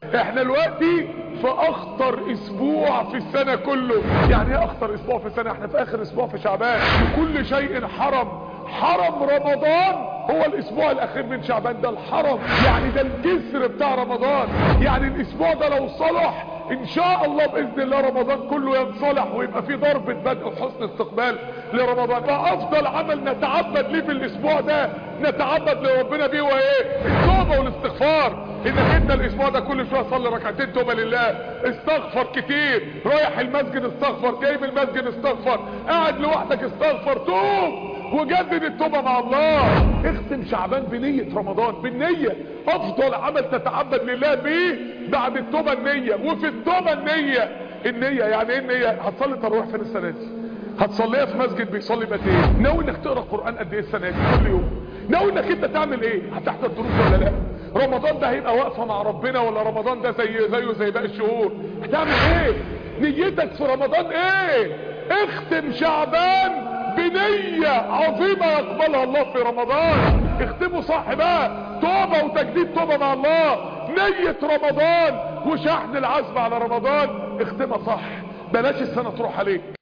احنا دلوقتي في اخطر اسبوع في السنة كله يعني ايه اخطر اسبوع في السنة احنا في اخر اسبوع في شعبان كل شيء حرم حرم رمضان هو الاسبوع الاخير من شعبان ده الحرم يعني ده الجسر بتاع رمضان يعني الاسبوع ده لو صلح ان شاء الله باذن الله رمضان كله ينصلح ويبقى في ضربة بدء وحسن استقبال لرمضان فافضل عمل نتعبد ليه في الاسبوع ده نتعبد لربنا بيه وايه التوبة والاستغفار انك انت الاسبوع ده كل شويه صلي ركعتين توبه لله استغفر كتير رايح المسجد استغفر جاي من المسجد استغفر قاعد لوحدك استغفر توب وجدد التوبه مع الله اختم شعبان بنيه رمضان بالنيه افضل عمل تتعبد لله بيه بعد التوبه النيه وفي التوبه النيه النيه يعني ايه النيه هتصلي تراويح فين السنه دي هتصليها في مسجد بيصلي متين ناوي انك تقرا قران قد ايه السنه دي كل يوم ناوي انك انت تعمل ايه هتحضر دروس ولا لا رمضان ده هيبقى واقفه مع ربنا ولا رمضان ده زي زيه زي باقي الشهور هتعمل ايه نيتك في رمضان ايه اختم شعبان بنية عظيمة يقبلها الله في رمضان اختموا صح بقى توبة وتجديد توبة مع الله نية رمضان وشحن العزم على رمضان اختمها صح بلاش السنة تروح عليك